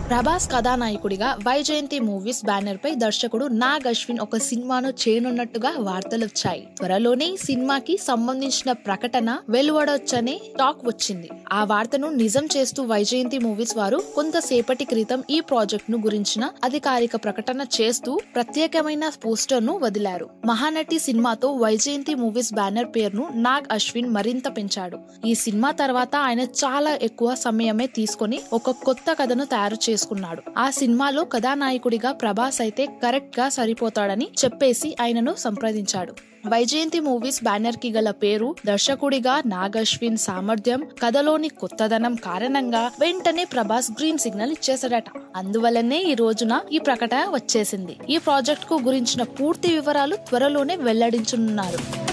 ప్రభాస్ కథానాయకుడిగా Vyjayanthi movies banner పై దర్శకుడు నాగ్ అశ్విన్ ఒక సినిమాను చేయనున్నట్టుగా వార్తలొచ్చాయి త్వరలోనే ఈ సినిమాకి సంబంధించిన ప్రకటన వెలువడొచ్చనే టాక్ వచ్చింది ఆ వార్తను నిజం చేస్తూ వైజయంతి మూవీస్ వారు కొంతసేపటి క్రితం ఈ ప్రాజెక్ట్ ను గురించిన అధికారిక ప్రకటన చేస్తూ ప్రత్యేకమైన పోస్టర్ ను వదిలారు మహానటి సినిమాతో వైజయంతి మూవీస్ బ్యానర్ పేరును నాగ్ అశ్విన్ మరింత పెంచాడు ఈ సినిమా తర్వాత ఆయన చాలా ఎక్కువ సమయమే తీసుకొని ఒక కొత్త కథను తయారు చేసుకున్నాడు ఆ సినిమాలో కథానాయకుడిగా ప్రభాస్ అయితే కరెక్ట్ గా సరిపోతాడని చెప్పేసి ఆయనను సంప్రదించాడు వైజయంతి మూవీస్ బ్యానర్ కి గల పేరు దర్శకుడిగా నాగ్ అశ్విన్ సామర్థ్యం కథలోని కొత్తదనం కారణంగా వెంటనే ప్రభాస్ గ్రీన్ సిగ్నల్ ఇచ్చేశాడట అందువల్లనే ఈ రోజున ఈ ప్రకటన వచ్చేసింది ఈ ప్రాజెక్ట్ కు గురించిన పూర్తి వివరాలు త్వరలోనే వెల్లడించనున్నారు